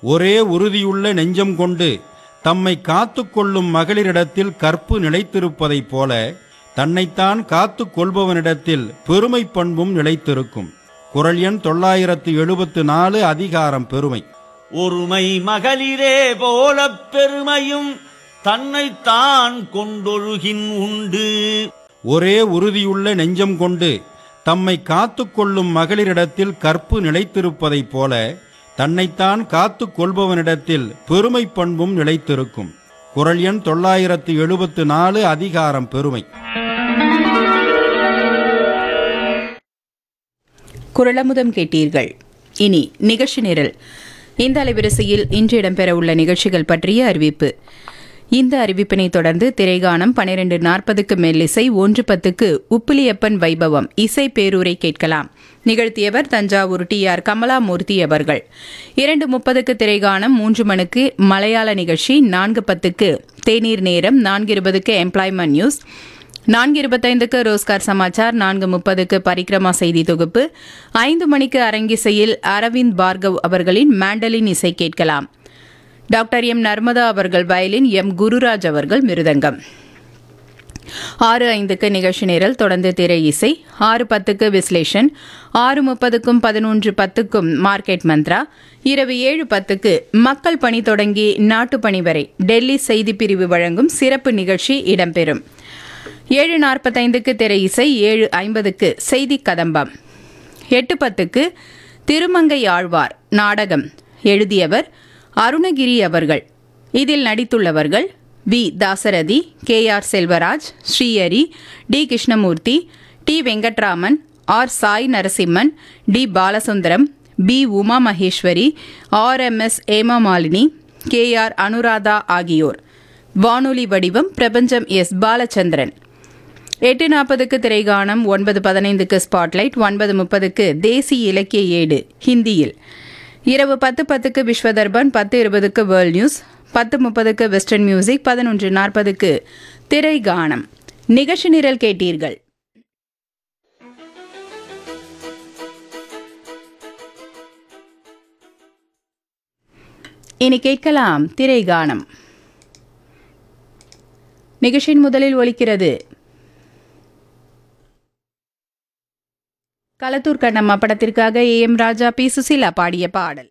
ஒரே உறுதியுள்ள நெஞ்சம் கொண்டு தம்மை காத்துக் கொள்ளும் மகளிரிடத்தில் கற்பு நிலைத்திருப்பதைப் போல தன்னைத்தான் காத்துக் கொள்பவனிடத்தில் பெருமை பண்பும் நிலைத்திருக்கும் குரல் எண் தொள்ளாயிரத்து எழுபத்து நாலு அதிகாரம் பெருமை ஒருமை மகளிரே போலப் பெருமையும் தன்னைத்தான் கொண்டொழுகின் உண்டு ஒரே உறுதியுள்ள நெஞ்சம் கொண்டு தம்மை காத்துக் கொள்ளும் மகளிரிடத்தில் கற்பு நிலைத்திருப்பதைப் போல தன்னைத்தான் காத்துக் கொள்பவனிடத்தில் பெருமை பண்பும் நிலைத்திருக்கும் குரல் எண் தொள்ளாயிரத்து எழுபத்து நாலு அதிகாரம் பெருமை குரலமுதம் கேட்டீர்கள் இனி நிகழ்ச்சி நிரல் இந்த அலைவரிசையில் இன்று இடம்பெறவுள்ள நிகழ்ச்சிகள் பற்றிய அறிவிப்பு இந்த அறிவிப்பினை தொடர்ந்து திரைகானம் பனிரெண்டு நாற்பதுக்கு மெல்லிசை ஒன்று பத்துக்கு உப்பிலியப்பன் வைபவம் இசை பேரூரை கேட்கலாம் நிகழ்த்தியவர் தஞ்சாவூர் டி ஆர் கமலாமூர்த்தி அவர்கள் இரண்டு முப்பதுக்கு திரைகானம் மூன்று மணிக்கு மலையாள நிகழ்ச்சி நான்கு பத்துக்கு தேநீர் நேரம் நான்கு இருபதுக்கு எம்ப்ளாய்மெண்ட் நியூஸ் நான்கு இருபத்தைந்துக்கு ரோஸ்கார் சமாச்சார் நான்கு முப்பதுக்கு பரிக்ரமா செய்தி தொகுப்பு ஐந்து மணிக்கு அரங்கிசையில் அரவிந்த் பார்கவ் அவர்களின் மேண்டலின் இசை கேட்கலாம் டாக்டர் எம் நர்மதா அவர்கள் வயலின் எம் குருராஜ் அவர்கள் மிருதங்கம் ஆறு ஐந்துக்கு நிகழ்ச்சி நேரல் தொடர்ந்து திரை இசை ஆறு பத்துக்கு விஸ்லேஷன் ஆறு முப்பதுக்கும் பதினொன்று பத்துக்கும் மார்க்கெட் மந்த்ரா இரவு ஏழு பத்துக்கு மக்கள் பணி தொடங்கி நாட்டுப்பணி வரை டெல்லி செய்தி பிரிவு வழங்கும் சிறப்பு நிகழ்ச்சி இடம்பெறும் ஏழு நாற்பத்தைந்துக்கு திரை இசை ஏழு ஐம்பதுக்கு செய்தி கதம்பம் எட்டு பத்துக்கு திருமங்கை ஆழ்வார் நாடகம் எழுதியவர் அருணகிரி அவர்கள் இதில் நடித்துள்ளவர்கள் V Dasarathi K R Selvaraj Srihari T Krishnamurthy T Venkatraman R Sai Narasimhan T Balasundaram P Uma Maheswari R M S Hemamalini K R Anuradha ஆகியோர் வானொலி வடிவம் பிரபஞ்சம் எஸ் பாலச்சந்திரன் எட்டு நாற்பதுக்கு திரைகானம் ஒன்பது பதினைந்துக்கு ஸ்பாட்லைட் ஒன்பது முப்பதுக்கு தேசிய இலக்கிய ஏடு ஹிந்தியில் இரவு பத்து பத்துக்கு விஸ்வதர்பன் பத்து இருபதுக்கு வேர்ல்ட் நியூஸ் பத்து முப்பதுக்கு வெஸ்டர்ன் மியூசிக் பதினொன்று நாற்பதுக்கு திரைகானம் நிகழ்ச்சி நிரல் கேட்டீர்கள் இனி கேட்கலாம் திரைகானம் நிகழ்ச்சியின் முதலில் ஒலிக்கிறது களத்தூர் கண்ணம்மா படத்திற்காக A M Raja P Susheela பாடிய பாடல்